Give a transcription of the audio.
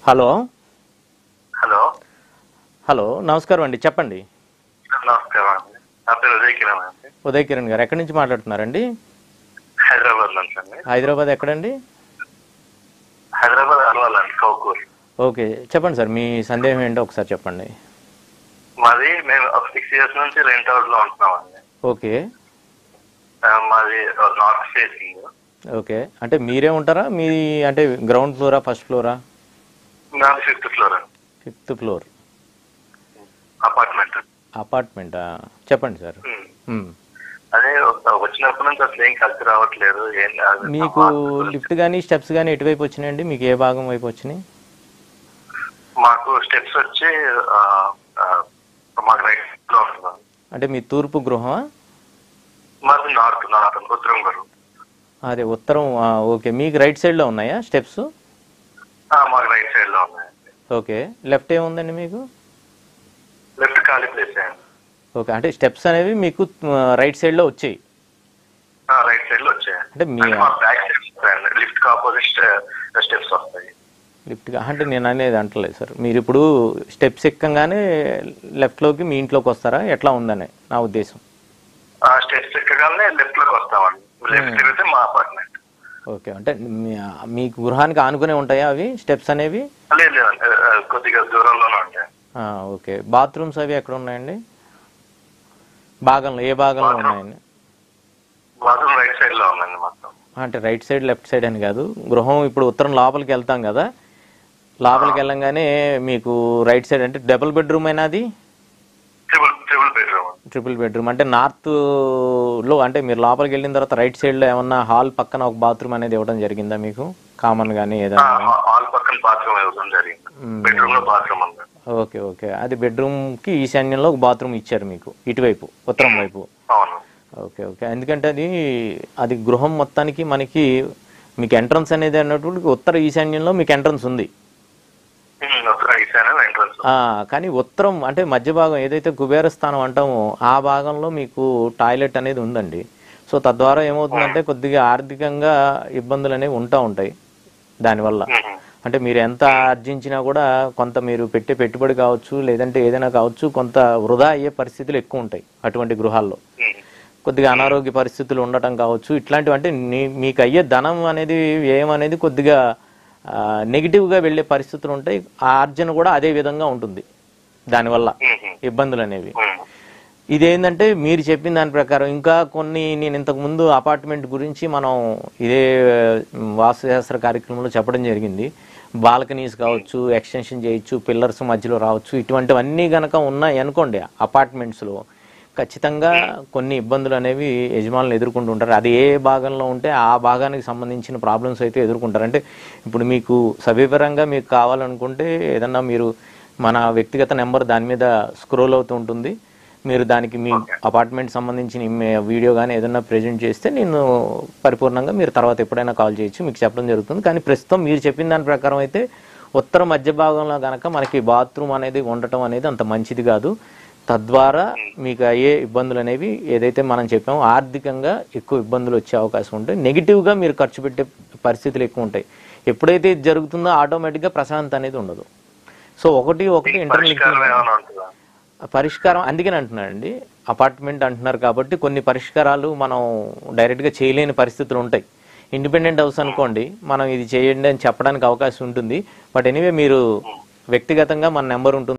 Hello hello hello నమస్కారం అండి చెప్పండి నమస్కారం అండి నా పేరు ఉదయ్ కిరణ్ అండి ఉదయ్ కిరణ్ గారు ఎక్కడి నుంచి మాట్లాడుతున్నారండి హైదరాబాద్ నుంచి అండి హైదరాబాద్ ఎక్కడండి హైదరాబాద్ అలవాల్ అండి కౌకూర్ ఓకే చెప్పండి సార్ మీ సందేహం ఏంటో ఒకసారి చెప్పండి మాది మేము ఒక సిక్స్ ఇయర్స్ నుంచి రెంట్ హౌస్ లో ఉంటున్నామండి ఓకే ఆ, మాది నార్త్ ఫేసింగ్ ఓకే అంటే మీరే ఉంటారా మీ అంటే గ్రౌండ్ ఫ్లోరా ఫస్ట్ ఫ్లోరా నాది ఫిఫ్త్ ఫ్లోర్ అండి ఫిఫ్త్ ఫ్లోర్ అపార్ట్మెంట్ అపార్ట్మెంటా చెప్పండి సార్ మ్. అదే ఒక- వచ్చినప్పటి నుంచి అసలు ఏం కలిసి రావట్లేదు ఏం అది మీకు లిఫ్ట్ కానీ స్టెప్స్ కానీ ఎటువైపు వచ్చినాయండి మీకు ఏ భాగం వైపు వచ్చినాయి మాకు స్టెప్స్ వచ్చి ఆ, ఆ, మాకు రైట్ లో ఉంటున్నాం అంటే మీ తూర్పు గృహమా మాది నార్త్ నార్త్ ఉత్తరం గారు అదే ఉత్తరం ఆ, ఓకే మీకు రైట్ సైడ్లో ఉన్నాయా స్టెప్స్ మాకు రైట్ సైడ్ లో ఉన్నాయండి ఓకే లెఫ్ట్ ఏముందండి మీకు లెఫ్ట్ ఖాళీ ప్లేస్ అండి ఓకే అంటే స్టెప్స్ అనేవి మీకు ఆ, రైట్ సైడ్లో వచ్చాయి రైట్ సైడ్ లో వచ్చాయండి అంటే మీ అంటే మా బ్యాక్ సైడ్ వస్తాయండి లిఫ్ట్ కి ఆపోజిట్ స్టెప్స్ వస్తాయి లిఫ్ట్గా అంటే నేను అనేది అంటలేదు సార్ మీరు ఇప్పుడు స్టెప్స్ ఎక్కగానే లెఫ్ట్లోకి మీ ఇంట్లోకి వస్తారా ఎట్లా ఉందని నా ఉద్దేశం ఆ స్టెప్స్ ఎక్కగానే లెఫ్ట్ లోకి వస్తామండి లెఫ్ట్ తిరిగితే మా అపార్ట్మెంట్ ఓకే అంటే మీ మీ గృహానికి ఆనుకునే ఉంటాయా అవి స్టెప్స్ అనేవి లేదు లేదండి ఆ, కొద్దిగా దూరంలోనే ఉంటాయి ఆ, ఓకే బాత్రూమ్స్ అవి ఎక్కడ ఉన్నాయండి భాగంలో ఏ భాగంలో Bathroom. ఉన్నాయండి బాత్రూమ్ రైట్ సైడ్ లో ఉందండి మొత్తం అంటే రైట్ సైడ్ లెఫ్ట్ సైడ్ అని కాదు గృహం ఇప్పుడు ఉత్తరం లోపలికి వెళ్తాం కదా లోపలికి వెళ్ళంగానే మీకు రైట్ సైడ్ అంటే డబుల్ బెడ్రూమ్ అయినా అది triple triple bedroom triple bedroom అంటే నార్త్ లో అంటే మీరు లోపలికి వెళ్ళిన తర్వాత రైట్ సైడ్ లో ఏమన్నా హాల్ పక్కన ఒక బాత్రూమ్ అనేది ఇవ్వడం జరిగిందా మీకు కామన్ గానీ ఏదైనా హాల్ పక్కన బాత్రూమ్ ఇవ్వడం జరిగింది మ్మ్. బెడ్రూమ్ లో బాత్రూమ్ ఉంది ఓకే ఓకే అది బెడ్రూమ్ కి ఈశాన్యంలో ఒక బాత్రూమ్ ఇచ్చారు మీకు ఇటువైపు ఉత్తరం వైపు అవును ఓకే ఓకే ఎందుకంటే అది అది గృహం మొత్తానికి మనకి మీకు ఎంట్రన్స్ అనేది అన్నటువంటి ఉత్తర ఈశాన్యంలో మీకు ఎంట్రన్స్ ఉంది మ్మ్, ఒక ఈశాన్యం ఎంట్రన్స్ ఆ, కానీ ఉత్తరం అంటే మధ్య భాగం ఏదైతే కుబేర స్థానం అంటామో ఆ భాగంలో మీకు టాయిలెట్ అనేది ఉందండి సో తద్వారా ఏమవుతుందంటే కొద్దిగా ఆర్థికంగా ఇబ్బందులు అనేవి ఉంటా ఉంటాయి దానివల్ల అంటే మీరు ఎంత ఆర్జించినా కూడా కొంత మీరు పెట్టే పెట్టుబడి కావచ్చు లేదంటే ఏదైనా కావచ్చు కొంత వృధా అయ్యే పరిస్థితులు ఎక్కువ ఉంటాయి అటువంటి గృహాల్లో కొద్దిగా అనారోగ్య పరిస్థితులు ఉండటం కావచ్చు ఇట్లాంటివి అంటే నీ- మీకు అయ్యే ధనం అనేది వ్యయం అనేది కొద్దిగా ఆ, negative గా వెళ్ళే పరిస్థితులు ఉంటాయి ఆ ఆర్జన కూడా అదే విధంగా ఉంటుంది దానివల్ల ఇబ్బందులు అనేవి ఇదేంటంటే మీరు చెప్పిన దాని ప్రకారం ఇంకా కొన్ని నేను ఇంతకు ముందు అపార్ట్మెంట్ గురించి మనం ఇదే ఉమ్, వాస్తుశాస్త్ర కార్యక్రమంలో చెప్పడం జరిగింది బాల్కనీస్ కావచ్చు ఎక్స్టెన్షన్ చేయొచ్చు పిల్లర్స్ మధ్యలో రావచ్చు ఇటువంటివన్నీ గనక ఉన్నాయి అనుకోండి అపార్ట్మెంట్స్లో ఖచ్చితంగా కొన్ని ఇబ్బందులు అనేవి యజమానులు ఎదుర్కొంటూ ఉంటారు అది ఏ భాగంలో ఉంటే ఆ భాగానికి సంబంధించిన ప్రాబ్లమ్స్ అయితే ఎదుర్కొంటారు అంటే ఇప్పుడు మీకు సవివరంగా మీకు కావాలనుకుంటే ఏదన్నా మీరు మన వ్యక్తిగత నెంబర్ దాని మీద స్క్రోల్ అవుతూ ఉంటుంది మీరు దానికి మీ అపార్ట్మెంట్ సంబంధించిన ఇమ్మే- వీడియో కానీ ఏదైనా ప్రెజెంట్ చేస్తే నేను పరిపూర్ణంగా మీరు తర్వాత ఎప్పుడైనా కాల్ చేయొచ్చు మీకు చెప్పడం జరుగుతుంది కానీ ప్రస్తుతం మీరు చెప్పిన దాని ప్రకారం అయితే ఉత్తర మధ్య భాగంలో కనుక మనకి బాత్రూమ్ అనేది ఉండటం అనేది అంత మంచిది కాదు తద్వారా మీకు అయ్యే ఇబ్బందులు అనేవి ఏదైతే మనం చెప్పామో ఆర్థికంగా ఎక్కువ ఇబ్బందులు వచ్చే అవకాశం ఉంటాయి నెగిటివ్గా మీరు ఖర్చు పెట్టే పరిస్థితులు ఎక్కువ ఉంటాయి ఎప్పుడైతే ఇది జరుగుతుందో ఆటోమేటిక్గా ప్రశాంతత అనేది ఉండదు సో ఒకటి ఒకటి ఇంటర్లింక్ పరిష్కారం ఏమైనా ఉంటుందా పరిష్కారం అందుకని అంటున్నానండి అపార్ట్మెంట్ అంటున్నారు కాబట్టి కొన్ని పరిష్కారాలు మనం డైరెక్ట్గా చేయలేని పరిస్థితులు ఉంటాయి ఇండిపెండెంట్ హౌస్ అనుకోండి మనం ఇది చేయండి అని చెప్పడానికి అవకాశం ఉంటుంది బట్ ఎనీవే మీరు వ్యక్తిగతంగా మన నెంబర్ ఉంటుంది